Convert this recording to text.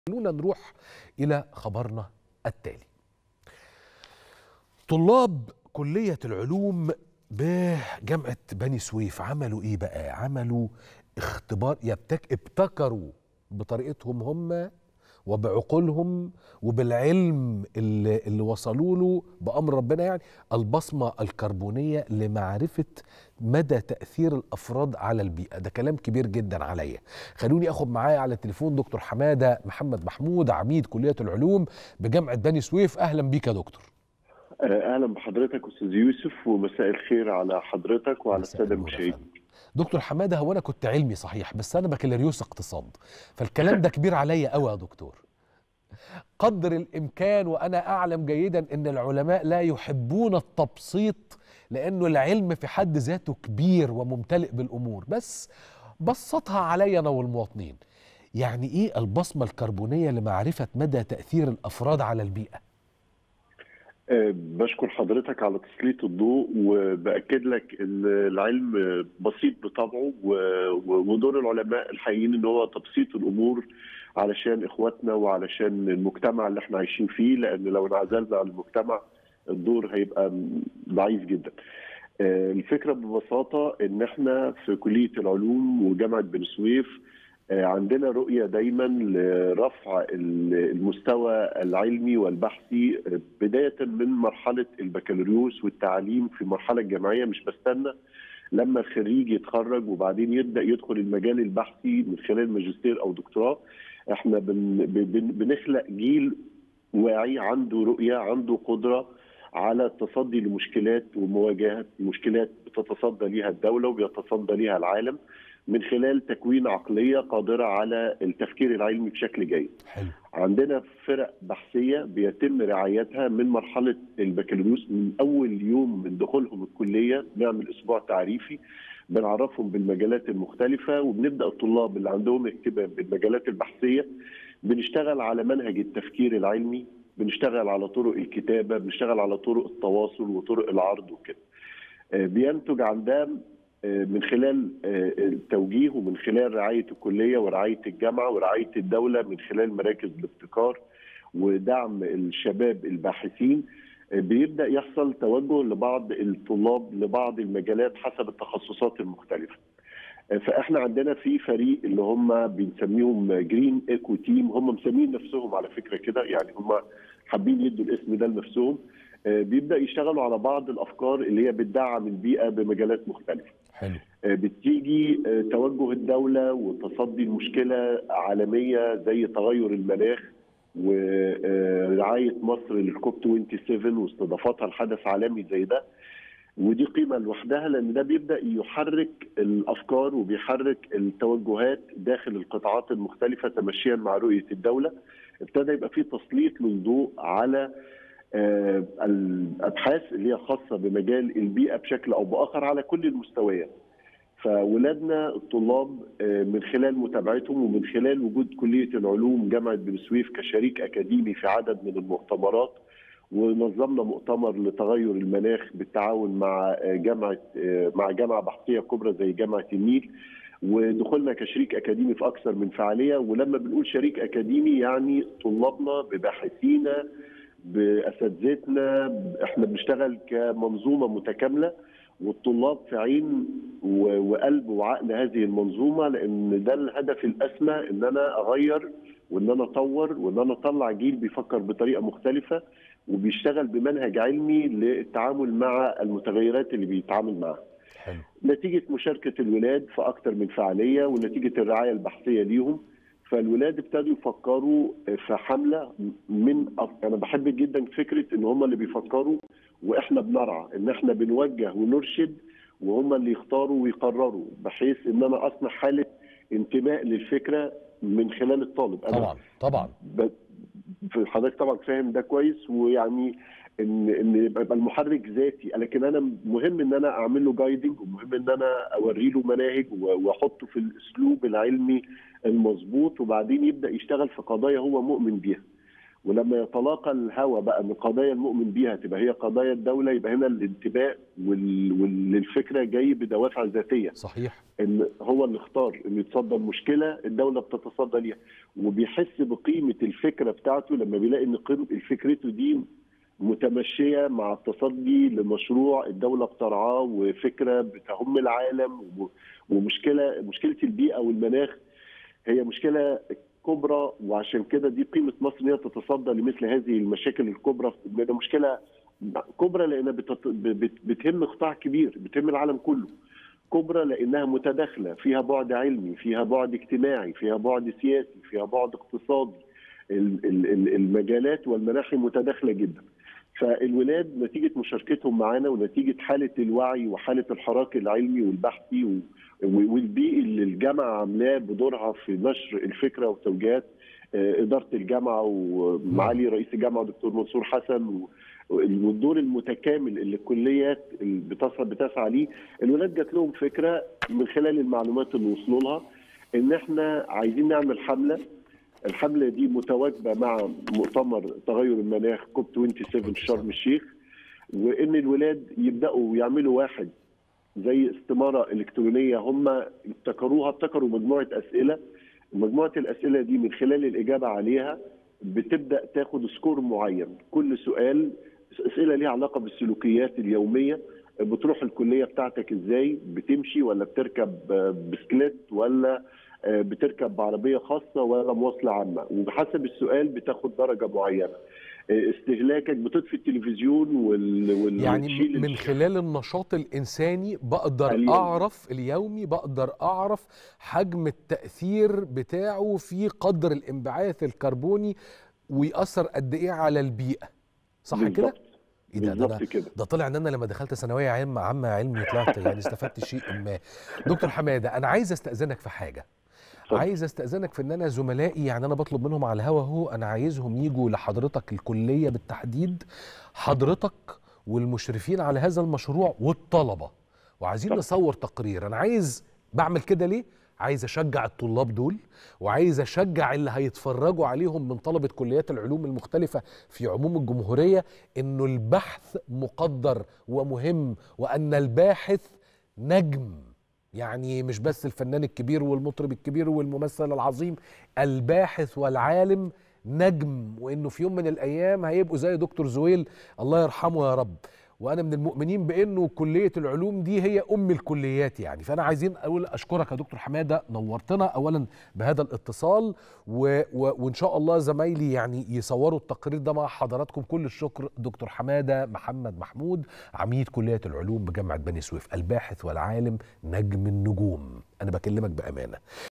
خلونا نروح إلى خبرنا التالي طلاب كلية العلوم بجامعة بني سويف عملوا إيه بقى؟ عملوا اختبار يبتك ابتكروا بطريقتهم هم وبعقولهم وبالعلم اللي, اللي وصلوا له بأمر ربنا يعني البصمة الكربونية لمعرفة مدى تأثير الأفراد على البيئة ده كلام كبير جدا عليا خلوني أخد معايا على التليفون دكتور حمادة محمد محمود عميد كلية العلوم بجامعة بني سويف أهلا بيك يا دكتور اهلا بحضرتك استاذ يوسف ومساء الخير على حضرتك وعلى مساء الساده النور يا المشاهدين فندم. دكتور حماده هو انا كنت علمي صحيح بس انا بكالوريوس اقتصاد فالكلام ده كبير عليا قوي يا دكتور قدر الامكان وانا اعلم جيدا ان العلماء لا يحبون التبسيط لانه العلم في حد ذاته كبير وممتلئ بالامور بس بسطها عليا انا والمواطنين يعني ايه البصمه الكربونيه لمعرفه مدى تاثير الافراد على البيئه أه بشكر حضرتك على تسليط الضوء وباكد لك ان العلم بسيط بطبعه و- و- ودور العلماء الحقيقيين ان هو تبسيط الامور علشان اخواتنا وعلشان المجتمع اللي احنا عايشين فيه لان لو انعزلنا عن المجتمع الدور هيبقى م- ضعيف جدا. أه الفكره ببساطه ان احنا في كليه العلوم وجامعه بن سويف آه، عندنا رؤية دايما لرفع ال- المستوى العلمي والبحثي آه، بداية من مرحلة البكالوريوس والتعليم في المرحلة الجامعية مش بستنى لما الخريج يتخرج وبعدين يبدأ يدخل المجال البحثي من خلال ماجستير أو دكتوراه احنا بن بن بنخلق جيل واعي عنده رؤية عنده قدرة على التصدي لمشكلات ومواجهة مشكلات بتتصدى ليها الدولة وبيتصدى ليها العالم من خلال تكوين عقليه قادره على التفكير العلمي بشكل جيد. حلو عندنا فرق بحثيه بيتم رعايتها من مرحله البكالوريوس من اول يوم من دخولهم الكليه بنعمل اسبوع تعريفي بنعرفهم بالمجالات المختلفه وبنبدا الطلاب اللي عندهم اهتمام بالمجالات البحثيه بنشتغل على منهج التفكير العلمي بنشتغل على طرق الكتابه بنشتغل على طرق التواصل وطرق العرض وكده. آه، بينتج عن ده آه، من خلال آه، التوجيه ومن خلال رعايه الكليه ورعايه الجامعه ورعايه الدوله من خلال مراكز الابتكار ودعم الشباب الباحثين آه، بيبدا يحصل توجه لبعض الطلاب لبعض المجالات حسب التخصصات المختلفه. آه، فاحنا عندنا في فريق اللي هم بنسميهم جرين ايكو تيم هم مسمين نفسهم على فكره كده يعني هم حابين يدوا الاسم ده لنفسهم آه، بيبدا يشتغلوا على بعض الافكار اللي هي بتدعم البيئه بمجالات مختلفه. حلو آه، بتيجي آه، توجه الدولة وتصدي المشكلة عالمية زي تغير المناخ ورعاية مصر للكوب 27 واستضافتها لحدث عالمي زي ده ودي قيمة لوحدها لأن ده بيبدأ يحرك الأفكار وبيحرك التوجهات داخل القطاعات المختلفة تمشيا مع رؤية الدولة ابتدى يبقى في تسليط للضوء على آه، الأبحاث اللي هي خاصة بمجال البيئة بشكل أو بآخر على كل المستويات فولادنا الطلاب آه، من خلال متابعتهم ومن خلال وجود كليه العلوم جامعه بن سويف كشريك اكاديمي في عدد من المؤتمرات ونظمنا مؤتمر لتغير المناخ بالتعاون مع آه، جامعه آه، مع جامعه بحثيه كبرى زي جامعه النيل ودخولنا كشريك اكاديمي في اكثر من فعاليه ولما بنقول شريك اكاديمي يعني طلابنا بباحثينا باساتذتنا احنا بنشتغل كمنظومه متكامله والطلاب في عين و- وقلب وعقل هذه المنظومه لان ده الهدف الاسمى ان انا اغير وان انا اطور وان انا اطلع جيل بيفكر بطريقه مختلفه وبيشتغل بمنهج علمي للتعامل مع المتغيرات اللي بيتعامل معها. حلو نتيجه مشاركه الولاد في اكثر من فعاليه ونتيجه الرعايه البحثيه ليهم فالولاد ابتدوا يفكروا في حمله من انا بحب جدا فكره ان هم اللي بيفكروا واحنا بنرعى ان احنا بنوجه ونرشد وهم اللي يختاروا ويقرروا بحيث ان انا اصنع حاله انتماء للفكره من خلال الطالب انا طبعا طبعا ب... حضرتك طبعا فاهم ده كويس ويعني ان ان يبقى يبقى المحرك ذاتي لكن انا مهم ان انا اعمل له جايدنج ومهم ان انا اوري له مناهج و- واحطه في الاسلوب العلمي المظبوط وبعدين يبدا يشتغل في قضايا هو مؤمن بيها ولما يتلاقى الهوى بقى ان القضايا المؤمن بيها تبقى هي قضايا الدوله يبقى هنا الانتماء وال- وللفكره جاي بدوافع ذاتيه صحيح ان هو اللي اختار انه يتصدى المشكله الدوله بتتصدى ليها وبيحس بقيمه الفكره بتاعته لما بيلاقي ان قيمه فكرته دي متمشيه مع التصدي لمشروع الدوله بترعاه وفكره بتهم العالم و- ومشكله مشكله البيئه والمناخ هي مشكله كبرى وعشان كده دي قيمه مصر ان هي تتصدى لمثل هذه المشاكل الكبرى لان مشكله كبرى لانها بتت- بت- بتهم قطاع كبير بتهم العالم كله كبرى لانها متداخله فيها بعد علمي فيها بعد اجتماعي فيها بعد سياسي فيها بعد اقتصادي ال- ال- ال- المجالات والمناحي متداخله جدا فالولاد نتيجه مشاركتهم معانا ونتيجه حاله الوعي وحاله الحراك العلمي والبحثي و- و- والبيئي اللي الجامعه عاملاه بدورها في نشر الفكره والتوجيهات آه، اداره الجامعه ومعالي رئيس الجامعه دكتور منصور حسن و- والدور المتكامل اللي الكليات اللي بتسعى بتسعى ليه الولاد جات لهم فكره من خلال المعلومات اللي وصلوا لها ان احنا عايزين نعمل حمله الحمله دي متواجبه مع مؤتمر تغير المناخ كوب 27 في شرم الشيخ وان الولاد يبداوا يعملوا واحد زي استماره الكترونيه هم ابتكروها ابتكروا مجموعه اسئله مجموعه الاسئله دي من خلال الاجابه عليها بتبدا تاخد سكور معين كل سؤال اسئله ليها علاقه بالسلوكيات اليوميه بتروح الكليه بتاعتك ازاي بتمشي ولا بتركب آه، بسكليت ولا آه، بتركب بعربيه خاصه ولا مواصله عامه وبحسب السؤال بتاخد درجه معينه آه، استهلاكك بتطفي التلفزيون وال... وال... يعني وتشيل من خلال النشاط الإنساني بقدر اليومي. أعرف اليومي بقدر أعرف حجم التأثير بتاعه في قدر الانبعاث الكربوني ويأثر قد إيه على البيئة صح كده؟ بالظبط. إيه ده ده, بالظبط ده, كده ده طلع ان انا لما دخلت ثانويه عامه عامه علمي طلعت يعني استفدت شيء ما دكتور حماده انا عايز استاذنك في حاجه اتفضل. عايز استاذنك في ان انا زملائي يعني انا بطلب منهم على الهوا اهو انا عايزهم يجوا لحضرتك الكليه بالتحديد حضرتك والمشرفين على هذا المشروع والطلبه وعايزين طب. نصور تقرير انا عايز بعمل كده ليه عايز اشجع الطلاب دول وعايز اشجع اللي هيتفرجوا عليهم من طلبه كليات العلوم المختلفه في عموم الجمهوريه انه البحث مقدر ومهم وان الباحث نجم يعني مش بس الفنان الكبير والمطرب الكبير والممثل العظيم الباحث والعالم نجم وانه في يوم من الايام هيبقوا زي دكتور زويل الله يرحمه يا رب وانا من المؤمنين بانه كليه العلوم دي هي ام الكليات يعني فانا عايزين اقول اشكرك يا دكتور حماده نورتنا اولا بهذا الاتصال و و وان شاء الله زمايلي يعني يصوروا التقرير ده مع حضراتكم كل الشكر دكتور حماده محمد محمود عميد كليه العلوم بجامعه بني سويف الباحث والعالم نجم النجوم انا بكلمك بامانه